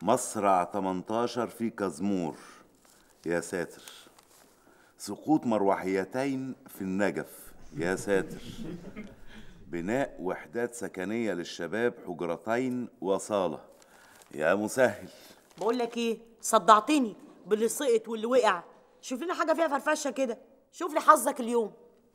مصرع 18 في كزمور يا ساتر سقوط مروحيتين في النجف يا ساتر بناء وحدات سكنية للشباب حجرتين وصالة يا مسهل بقول لك ايه صدعتني باللي سقط واللي وقع شوف لنا حاجه فيها فرفشه كده شوف لي حظك اليوم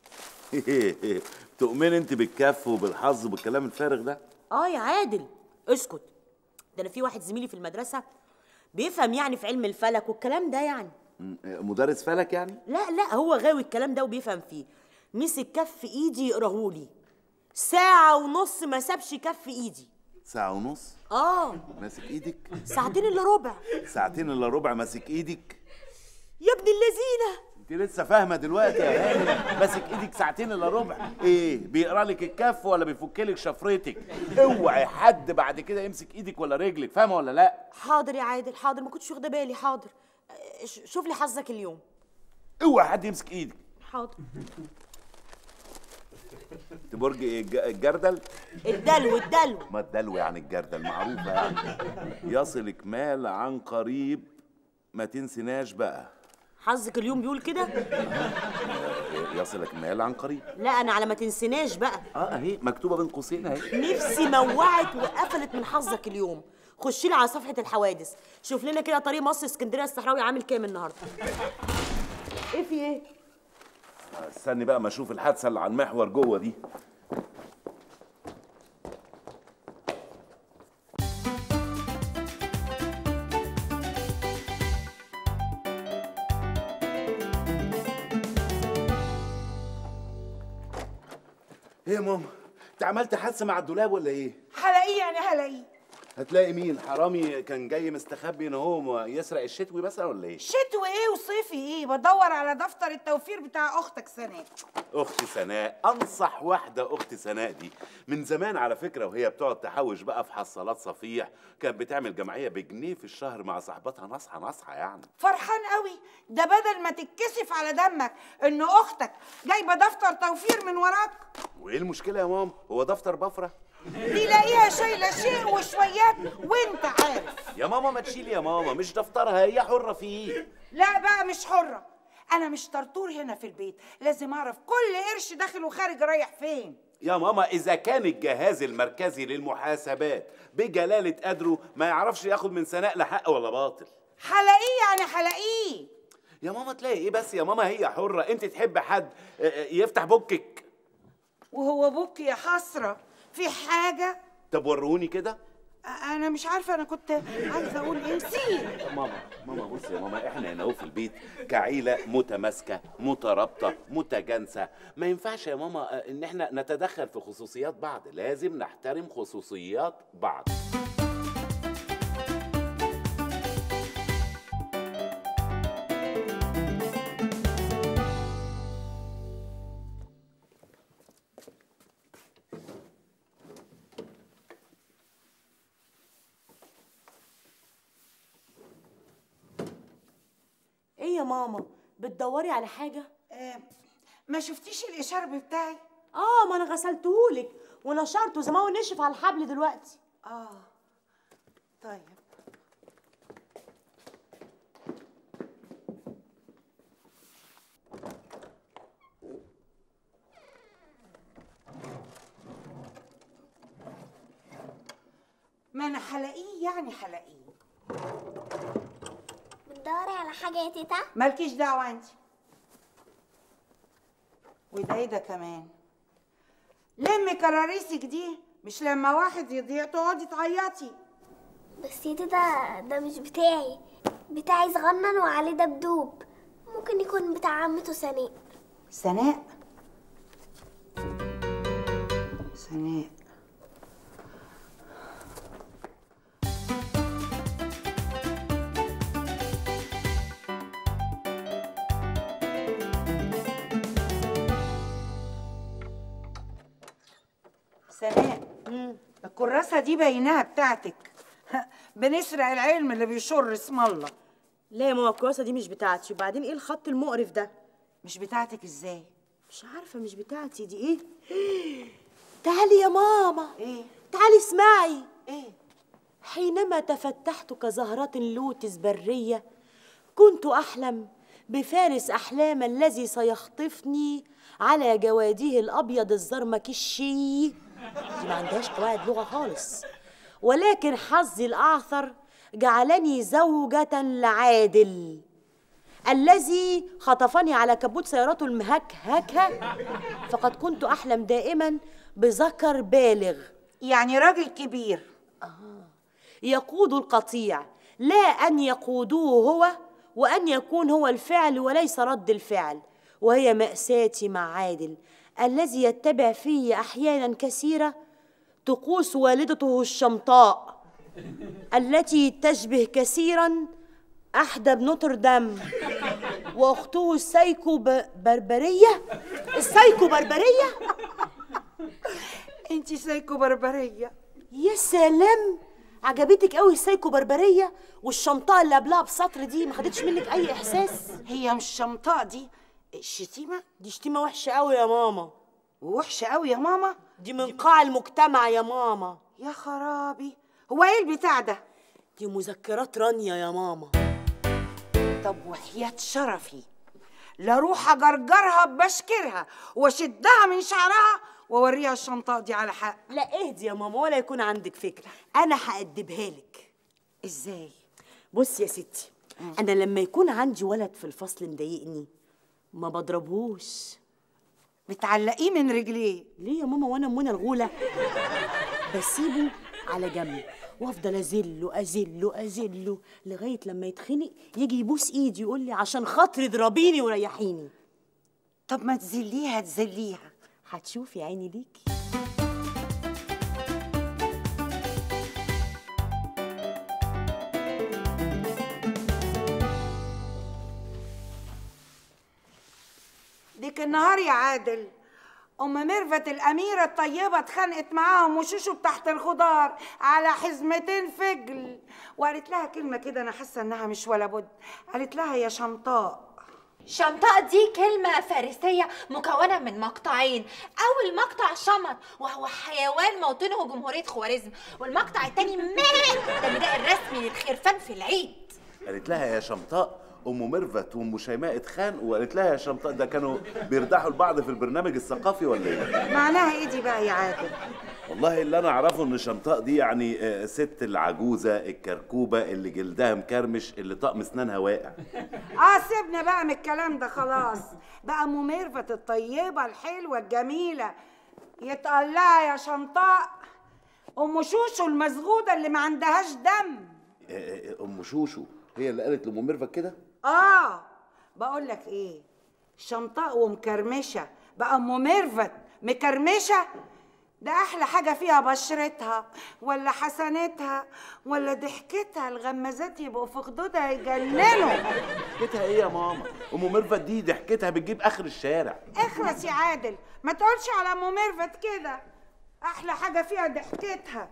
تؤمن انت بالكف وبالحظ وبالكلام الفارغ ده اه يا عادل اسكت ده انا في واحد زميلي في المدرسه بيفهم يعني في علم الفلك والكلام ده يعني م- مدرس فلك يعني لا لا هو غاوي الكلام ده وبيفهم فيه مسك كف ايدي يقراهولي ساعة ونص ما سابش كف ايدي ساعة ونص اه ماسك ايدك ساعتين الا ربع ساعتين الا ربع ماسك ايدك يا ابن اللذينه انت لسه فاهمه دلوقتي يا هانم ماسك ايدك ساعتين الا ربع ايه بيقرا لك الكف ولا بيفك لك شفرتك اوعي حد بعد كده يمسك ايدك ولا رجلك فاهمه ولا لا حاضر يا عادل حاضر ما كنتش واخده بالي حاضر آه، ش- شوف لي حظك اليوم اوعي حد يمسك ايدك حاضر انت برج ايه الج- الجردل الدلو الدلو ما الدلو يعني الجردل معروفه يعني يصلك مال عن قريب ما تنسناش بقى حظك اليوم بيقول كده يصلك مال عن قريب لا انا على ما تنسناش بقى اه اهي مكتوبه بين قوسين اهي نفسي موعت وقفلت من حظك اليوم خش لي على صفحه الحوادث شوف لنا كده طريق مصر اسكندريه الصحراوي عامل كام النهارده ايه في ايه استني بقى ما اشوف الحادثه اللي على المحور جوه دي ايه يا ماما انت عملت حادثه مع الدولاب ولا ايه هلاقيه يعني هلاقيه هتلاقي مين حرامي كان جاي مستخبي ان هو يسرق الشتوي مثلا ولا ايه شتوي ايه وصيفي ايه بدور على دفتر التوفير بتاع اختك سناء اختي سناء انصح واحده اختي سناء دي من زمان على فكره وهي بتقعد تحوش بقى في حصالات صفيح كانت بتعمل جمعيه بجنيه في الشهر مع صاحبتها نصحى نصحى يعني فرحان قوي ده بدل ما تتكسف على دمك ان اختك جايبه دفتر توفير من وراك وايه المشكله يا ماما هو دفتر بفره تلاقيها شايله شيء وشويات وانت عارف يا ماما ما تشيلي يا ماما مش دفترها هي حره فيه لا بقى مش حره انا مش طرطور هنا في البيت لازم اعرف كل قرش داخل وخارج رايح فين يا ماما اذا كان الجهاز المركزي للمحاسبات بجلاله قدره ما يعرفش ياخد من سناء لا حق ولا باطل هلاقيه يعني هلاقيه يا ماما تلاقي ايه بس يا ماما هي حره انت تحب حد آه، آه، يفتح بكك وهو بوك يا حسره في حاجه طب وروني كده انا مش عارفه انا كنت عايزه اقول ايه نسيت ماما ماما بص يا ماما احنا هنا اهو في البيت كعيله متماسكه مترابطه متجانسه ما ينفعش يا ماما آه، ان احنا نتدخل في خصوصيات بعض لازم نحترم خصوصيات بعض ايه يا ماما بتدوري على حاجه آه، ما شفتيش الاشارب بتاعي اه ما انا غسلتهولك ونشرته زي ما هو نشف على الحبل دلوقتي اه طيب ما انا هلاقيه يعني هلاقيه بتدوري على حاجة يا تيتا؟ مالكيش دعوه انت وده ايه ده كمان لمي كراريسك دي مش لما واحد يضيع تقعدي تعيطي بس يا تيتا ده مش بتاعي بتاعي صغنن وعليه دبدوب ممكن يكون بتاع عمته سناء سناء سناء سناء الكراسة دي بايناها بتاعتك بنسرق العلم اللي بيشر اسم الله لا يا ماما الكراسه دي مش بتاعتي وبعدين ايه الخط المقرف ده مش بتاعتك ازاي مش عارفه مش بتاعتي دي ايه تعالي يا ماما ايه تعالي اسمعي ايه حينما تفتحت كزهرة لوتس برية كنت أحلم بفارس أحلام الذي سيخطفني على جواده الأبيض الزرمكشي دي ما عندهاش قواعد لغة خالص ولكن حظي الأعثر جعلني زوجة لعادل الذي خطفني على كبوت سيارته المهكهكة فقد كنت أحلم دائما بذكر بالغ يعني راجل كبير يقود القطيع لا أن يقودوه هو وأن يكون هو الفعل وليس رد الفعل وهي مأساتي مع عادل الذي يتبع في أحيانا كثيرة طقوس والدته الشمطاء التي تشبه كثيرا أحدب نوتردام وأخته السايكو ب- بربرية السايكو بربرية انت سايكو بربريه يا سلام عجبتك قوي السايكو بربرية والشنطة اللي قبلها بسطر دي ما خدتش منك أي إحساس هي مش شمطاء دي الشتيمه دي شتيمة وحشة قوي يا ماما ووحشه قوي يا ماما دي من قاع المجتمع يا ماما يا خرابي هو ايه البتاع ده دي مذكرات رانيا يا ماما طب وحياة شرفي لاروح اجرجرها بشكرها واشدها من شعرها واوريها الشنطه دي على حق لا اهدي يا ماما ولا يكون عندك فكرة أنا هأدبها لك ازاي بص يا ستي أنا لما يكون عندي ولد في الفصل مضايقني ما بضربهوش بتعلقيه من رجليه ليه يا ماما وانا منى الغولة بسيبه على جنب وافضل ازله ازله ازله لغايه لما يتخنق يجي يبوس ايدي يقول لي عشان خاطري اضربيني وريحيني طب ما تذليها تذليها هتشوفي عيني ليكي ديك النهار يا عادل ام ميرفت الاميره الطيبه اتخانقت معاهم وشوشو تحت الخضار على حزمتين فجل وقالت لها كلمه كده انا حاسه انها مش ولا بد قالت لها يا شمطاء شمطاء دي كلمة فارسية مكونة من مقطعين أول مقطع شمط وهو حيوان موطنه جمهورية خوارزم والمقطع التاني ماء ده النداء الرسمي للخرفان في العيد قالت لها يا شمطاء ام ميرفت وام شيماء اتخانقوا وقالت لها يا شمطاء ده كانوا بيردحوا لبعض في البرنامج الثقافي ولا ايه؟ معناها ايه دي بقى يا عادل والله اللي انا اعرفه ان شمطاء دي يعني آه، ست العجوزه الكركوبه اللي جلدها مكرمش اللي طقم اسنانها واقع اه سيبنا بقى من الكلام ده خلاص بقى ام ميرفت الطيبه الحلوه الجميله يتقال لها يا شمطاء ام شوشو المزغوده اللي ما عندهاش دم آه، آه، ام شوشو هي اللي قالت لام ميرفت كده؟ اه بقول لك ايه شمطاء ومكرمشه بقى ام ميرفت مكرمشه ده احلى حاجه فيها بشرتها ولا حسنتها ولا ضحكتها الغمازات يبقوا في خدودها يجننوا ضحكتها ايه يا ماما؟ ام ميرفت دي ضحكتها بتجيب اخر الشارع اخلص يا عادل ما تقولش على ام ميرفت كده احلى حاجه فيها ضحكتها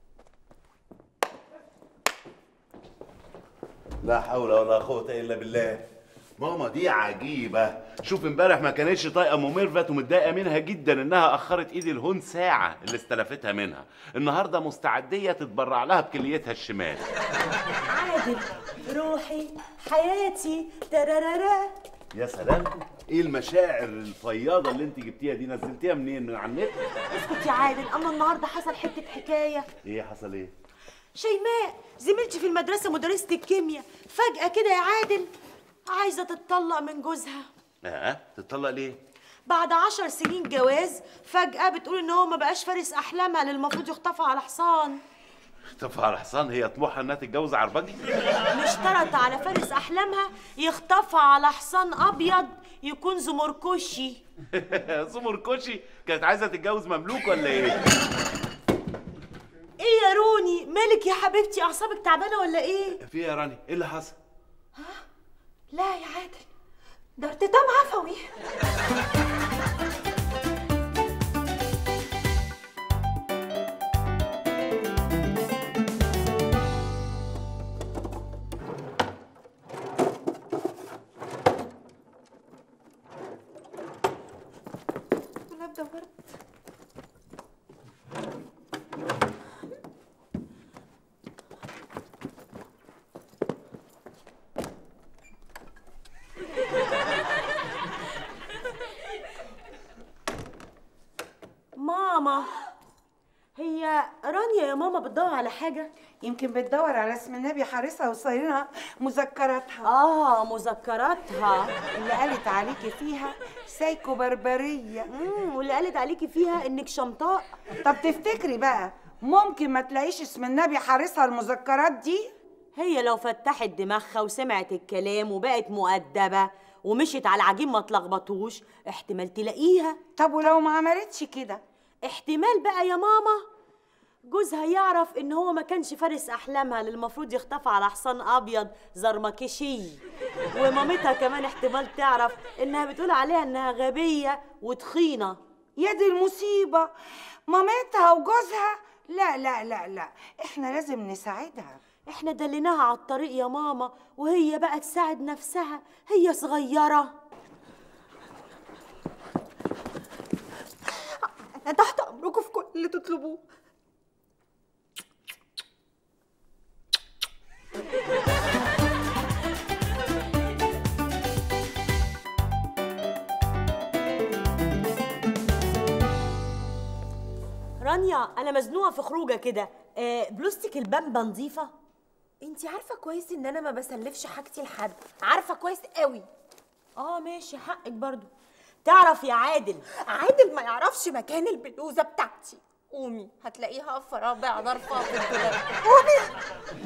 لا حول ولا قوة إلا بالله ماما دي عجيبة شوف امبارح ما كانتش طايقة ام ميرفت ومتضايقة منها جدا انها اخرت ايدي الهون ساعة اللي استلفتها منها النهاردة مستعدية تتبرع لها بكليتها الشمال عادل روحي حياتي ترارارا يا سلام ايه المشاعر الفياضة اللي انت جبتيها دي نزلتيها منين من على النت اسكت يا عادل اما النهارده حصل حته حكايه ايه حصل ايه شيماء زميلتي في المدرسه مدرسه الكيمياء فجاه كده يا عادل عايزه تتطلق من جوزها اه تتطلق ليه بعد عشر سنين جواز فجأة بتقول إن هو ما بقاش فارس أحلامها اللي المفروض يخطفها على حصان طب على حصان هي طموحها انها تتجوز عربجي اشترط على فارس أحلامها يخطفها على حصان أبيض يكون زمركشي سمر كوشي كانت عايزة تتجوز مملوك ولا ايه إيه يا روني مالك يا حبيبتي أعصابك تعبانة ولا إيه؟ في إيه يا راني ايه اللي حصل لا يا عادل ده ارتطام عفوي دولاب ده ورد هي رانيا يا ماما بتدور على حاجه يمكن بتدور على اسم النبي حارسها وصايرها مذكراتها اه مذكراتها اللي قالت عليكي فيها سايكو بربريه امم واللي قالت عليكي فيها انك شمطاء طب تفتكري بقى ممكن ما تلاقيش اسم النبي حارسها المذكرات دي هي لو فتحت دماغها وسمعت الكلام وبقت مؤدبه ومشيت على العجين ما تلخبطوش احتمال تلاقيها طب ولو ما عملتش كده احتمال بقى يا ماما جوزها يعرف ان هو ما كانش فارس احلامها اللي المفروض يخطف على حصان ابيض زرمكشي ومامتها كمان احتمال تعرف انها بتقول عليها انها غبيه وتخينه يا دي المصيبه مامتها وجوزها لا لا لا لا احنا لازم نساعدها احنا دليناها على الطريق يا ماما وهي بقى تساعد نفسها هي صغيره انا تحت امركم في كل اللي تطلبوه رانيا انا مزنوقه في خروجه كده آه بلوستك البامبا نظيفه انتي عارفه كويس ان انا ما بسلفش حاجتي لحد عارفه كويس قوي اه ماشي حقك برضو تعرف يا عادل عادل ما يعرفش مكان البلوزه بتاعتي قومي هتلاقيها في رابع ظرفه في الدولاب قومي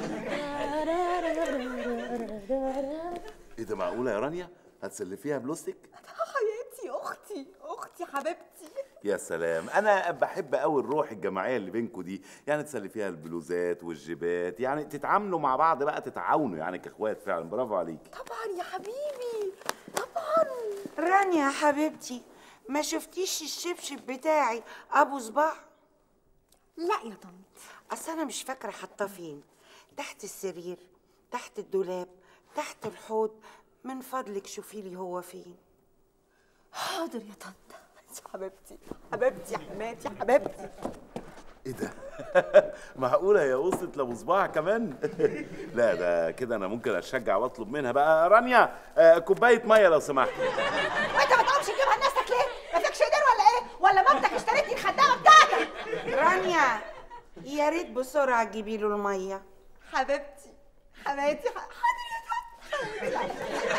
ايه ده معقوله يا رانيا هتسلفيها بلوستك حياتي اختي اختي حبيبتي يا سلام انا بحب قوي الروح الجماعيه اللي بينكوا دي يعني تسلفيها البلوزات والجيبات يعني تتعاملوا مع بعض بقى تتعاونوا يعني كاخوات فعلا برافو عليكي طبعا يا حبيبي طبعا رانيا يا حبيبتي ما شفتيش الشبشب بتاعي ابو صباع لا يا طنط اصل انا مش فاكره حاطاه فين تحت السرير تحت الدولاب تحت الحوض من فضلك شوفي لي هو فين حاضر يا طنط انت حبيبتي حبيبتي يا حماتي حبيبتي ايه ده معقوله يا وصلت لابو صباع كمان لا ده كده انا ممكن اتشجع واطلب منها بقى رانيا آه، كوبايه ميه لو سمحت وانت ما تقومش تجيبها لنفسك ليه؟ ما فيكش ايدين ولا ايه؟ ولا مامتك اشتريت لي الخدامه بتاعتك؟ رانيا يا ريت بسرعه تجيبي له الميه حبيبتي حماتي ح- حاضر يا طنط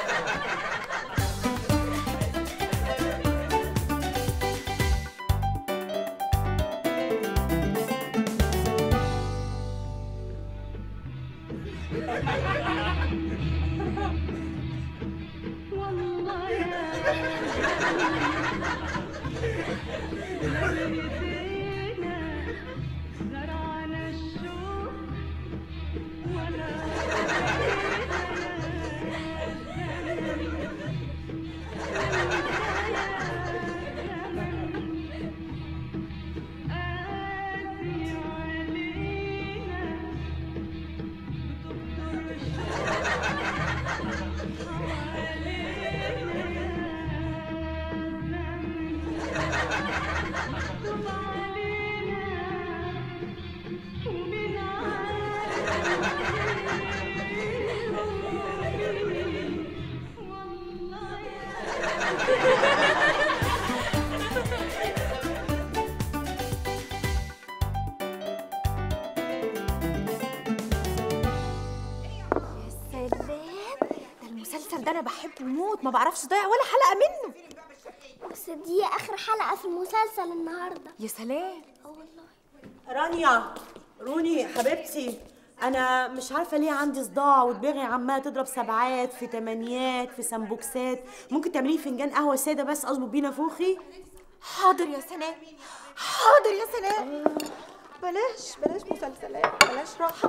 يا سلام ده المسلسل ده انا بحبه موت ما بعرفش اضيع ولا حلقه منه بس دي اخر حلقه في المسلسل النهارده يا سلام اه والله رانيا روني حبيبتي انا مش عارفه ليه عندي صداع ودماغي عماله تضرب سبعات في تمانيات في سمبوكسات ممكن تعملي لي فنجان قهوه ساده بس اظبط بيه نافوخي حاضر يا سلام حاضر يا سلام بلاش بلاش مسلسلات بلاش راحه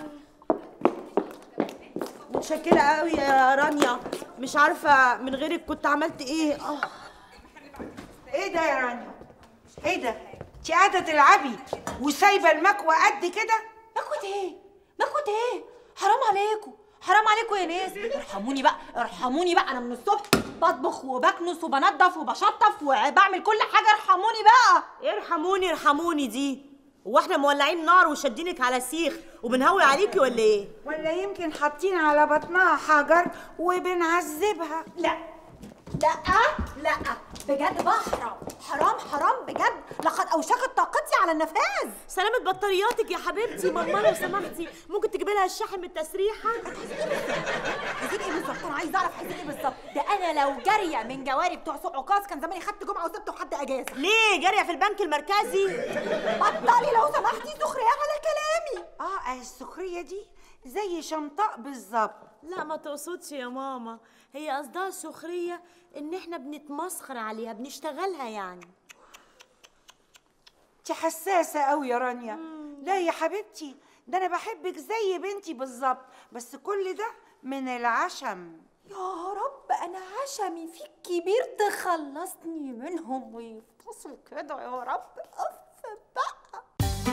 متشكره قوي يا رانيا مش عارفه من غيرك كنت عملت ايه اه ايه ده يا رانيا ايه ده انت قاعده تلعبي وسايبه المكوى قد كده مكوت ايه مكوت ايه حرام عليكم حرام عليكم يا ناس ارحموني بقى ارحموني بقى انا من الصبح بطبخ وبكنس وبنضف وبشطف وبعمل كل حاجه ارحموني بقى ارحموني ارحموني دي هو احنا مولعين نار وشادينك على سيخ وبنهوي عليكي ولا ايه ولا يمكن حاطين على بطنها حجر وبنعذبها لا لا لا بجد بقى حرام حرام حرام بجد لقد اوشكت طاقتي على النفاذ سلامة بطارياتك يا حبيبتي ماما لو سمحتي ممكن تجيبي لها الشاحن من التسريحة عايزين ايه بالظبط انا عايزه اعرف عايزين ايه بالظبط ده انا لو جاريه من جواري بتوع سوق عكاظ كان زماني خدت جمعه وسبت وحد اجازه ليه جارية في البنك المركزي بطلي لو سمحتي سخريه على كلامي اه السخريه دي زي شمطاء بالظبط لا ما تقصدش يا ماما هي قصدها سخرية ان احنا بنتمسخر عليها بنشتغلها يعني انت حساسه قوي يا رانيا لا يا حبيبتي ده انا بحبك زي بنتي بالظبط بس كل ده من العشم يا رب انا عشمي فيك كبير تخلصني منهم ويفتصوا كده يا رب اف بقى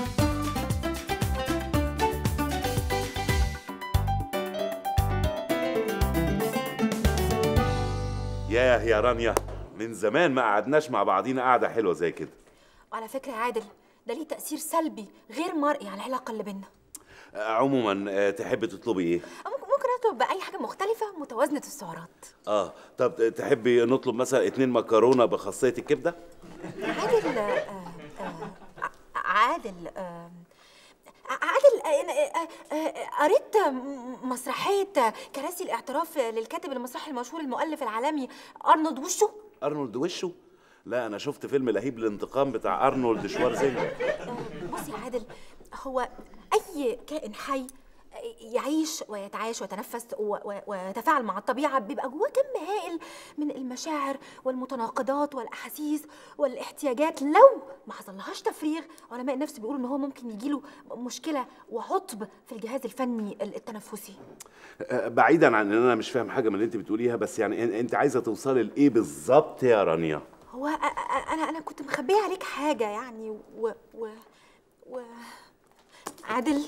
ياه يا رانيا من زمان ما قعدناش مع بعضينا قعده حلوه زي كده وعلى فكرة يا عادل ده ليه تأثير سلبي غير مرئي على العلاقة اللي بينا آه، عموما آه، تحبي تطلبي ايه ممكن ممكن أطلب بأي حاجة مختلفة متوازنة السعرات اه طب تحبي نطلب مثلا اتنين مكرونه بخاصيه الكبده عادل آه، آه، ع- عادل آه، عادل آه، آه، آه، قريت م- مسرحية كراسي الاعتراف للكاتب المسرحي المشهور المؤلف العالمي أرنولد وشو ارنولد وشه لا انا شفت فيلم لهيب الانتقام بتاع ارنولد شوارزنجر بص يا عادل هو اي كائن حي يعيش ويتعايش ويتنفس و- و- ويتفاعل مع الطبيعه بيبقى جواه كم هائل من المشاعر والمتناقضات والاحاسيس والاحتياجات لو ما حصلهاش تفريغ علماء النفس بيقولوا ان هو ممكن يجيله مشكله وعطب في الجهاز الفني التنفسي آه، بعيدا عن ان انا مش فاهم حاجه من اللي انت بتقوليها بس يعني إن- انت عايزه توصلي لايه بالظبط يا رانيا هو أ- أ- انا انا كنت مخبيه عليك حاجه يعني و و و عادل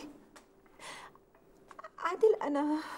عادل انا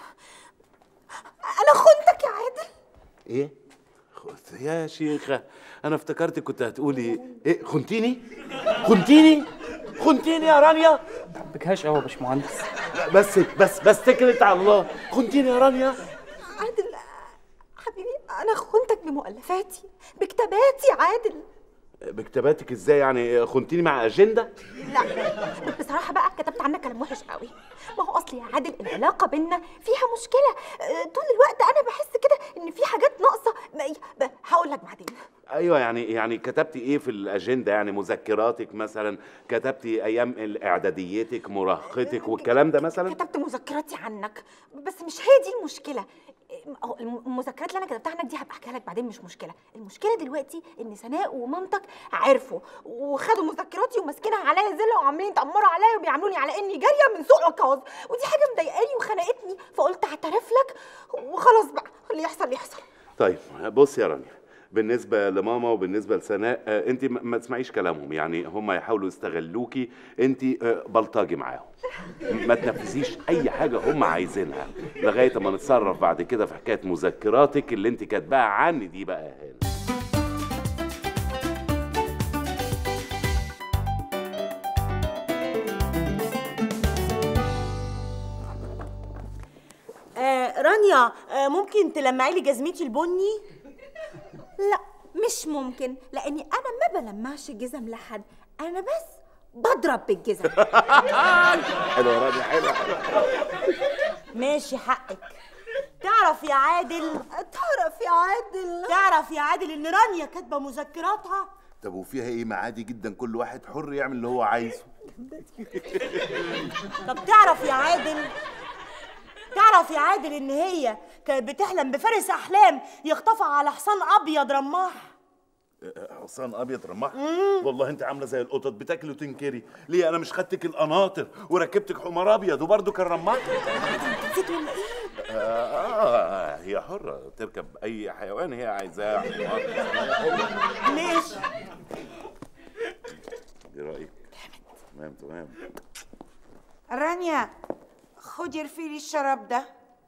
انا خنتك يا عادل ايه خ- يا شيخه انا افتكرت كنت هتقولي ايه خنتيني خنتيني خنتيني يا رانيا بكهاش قوي يا باشمهندس لا بس بس بس اتكلت على الله خنتيني يا رانيا عادل حبيبي انا خنتك بمؤلفاتي بكتاباتي عادل بكتاباتك ازاي يعني خنتيني مع اجنده لا بصراحة بقى كتبت عنك كلام وحش قوي ما هو أصل يا عادل العلاقة بينا فيها مشكلة آه، طول الوقت أنا بحس كده إن في حاجات ناقصة ما- ب- هقول لك بعدين ايوه يعني يعني كتبتي ايه في الاجنده يعني مذكراتك مثلا كتبتي ايام اعداديتك مراهقتك والكلام ده مثلا كتبت مذكراتي عنك بس مش هي دي المشكلة هو الم- المذكرات اللي انا كتبتها عنك دي هبقى احكيها لك بعدين مش مشكله المشكله دلوقتي ان سناء ومامتك عرفوا وخدوا مذكراتي وماسكينها عليا زله وعاملين يتامروا عليا وبيعاملوني على اني جاريه من سوق عكاظ ودي حاجه مضايقاني وخنقتني فقلت اعترف لك وخلاص بقى اللي يحصل يحصل طيب بص يا رانيا بالنسبة لماما وبالنسبة لسناء آه، انت ما ما تسمعيش كلامهم يعني هم يحاولوا يستغلوكي انت آه، بلطجي معاهم ما تنفذيش اي حاجة هم عايزينها لغاية ما نتصرف بعد كده في حكاية مذكراتك اللي انت كاتباها عني دي بقى يا هاني آه رانيا آه ممكن تلمعي لي جزمتي البني لا مش ممكن لاني انا ما بلمعش الجزم لحد انا بس بضرب بالجزم حلوة يا رانيا حلوة حلوة ماشي حقك تعرف يا عادل تعرف يا عادل تعرف يا عادل ان رانيا كاتبه مذكراتها طب وفيها ايه ما عادي جدا كل واحد حر يعمل اللي هو عايزه طب تعرف يا عادل تعرف يا عادل ان هي كانت بتحلم بفارس احلام يخطفها على حصان ابيض رماح حصان ابيض رماح والله انت عامله زي القطط بتاكل وتنكري ليه انا مش خدتك القناطر وركبتك حمار ابيض وبرده كان رماح نسيت ولا ايه آه هي حرة تركب أي حيوان هي عايزاه حمار. ماشي إيه رأيك؟ تمام تمام رانيا خدي ارفيلي الشراب ده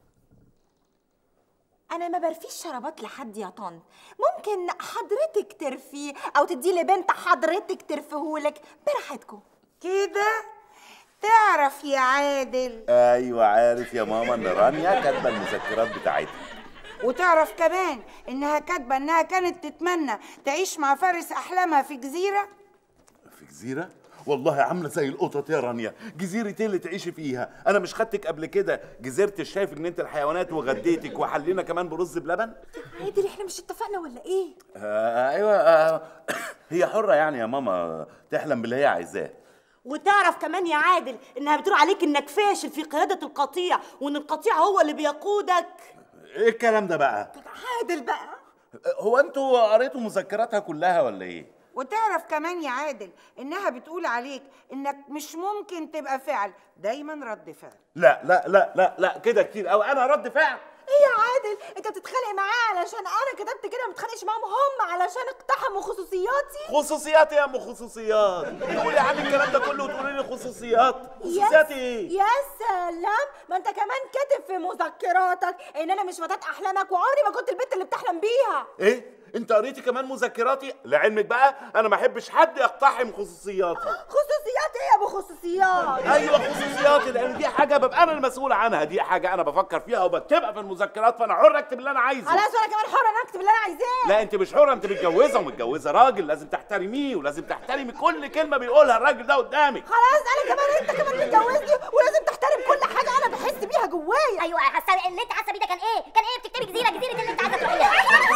انا ما برفيش شرابات لحد يا طن ممكن حضرتك ترفيه او تديه لبنت حضرتك ترفيهولك براحتكم كده تعرف يا عادل أيوة عارف يا ماما إن رانيا كاتبة المذكرات بتاعتها وتعرف كمان انها كاتبه انها كانت تتمنى تعيش مع فارس احلامها في جزيره في جزيره والله عامله زي القطط يا رانيا جزيره ايه اللي تعيشي فيها انا مش خدتك قبل كده جزيره الشاي في جنينه الحيوانات وغديتك وحلينا كمان برز بلبن عادل احنا مش اتفقنا ولا ايه آه ايوه آه هي حره يعني يا ماما تحلم باللي هي عايزاه وتعرف كمان يا عادل انها بتقول عليك انك فاشل في قياده القطيع وان القطيع هو اللي بيقودك ايه الكلام ده بقى عادل بقى هو انتوا قريتوا مذكراتها كلها ولا ايه وتعرف كمان يا عادل انها بتقول عليك انك مش ممكن تبقى فعل دايما رد فعل لا لا لا لا لا كده كتير قوي انا رد فعل ايه يا عادل انت بتتخانق معاه علشان انا كتبت كده ما بتخانقش معاهم هم علشان اقتحموا خصوصياتي خصوصيات يا ام خصوصيات تقولي عن الكلام ده كله وتقولي لي خصوصيات خصوصيات ايه يا سلام ما انت كمان كاتب في مذكراتك ان انا مش فتاة احلامك وعمري ما كنت البنت اللي بتحلم بيها ايه انت قريتي كمان مذكراتي لعلمك بقى انا ما احبش حد يقتحم خصوصياتي خصوصيات ايه يا ابو خصوصيات ايوه خصوصياتي لان دي حاجه ببقى انا المسؤول عنها دي حاجه انا بفكر فيها وبكتبها في المذكرات فانا حر اكتب اللي انا عايزه خلاص وانا كمان حرة انا اكتب اللي انا عايزاه لا انت مش حره انت متجوزه ومتجوزه راجل لازم تحترميه ولازم تحترمي كل كلمه بيقولها الراجل ده قدامك خلاص انا كمان انت كمان متجوزني ولازم تحترم كل حاجه انا بحس بيها جوايا ايوه حاسه اللي انت حاسه بيه ده كان ايه كان ايه بتكتبي جزيره جزيره اللي انت عايزه تروحيها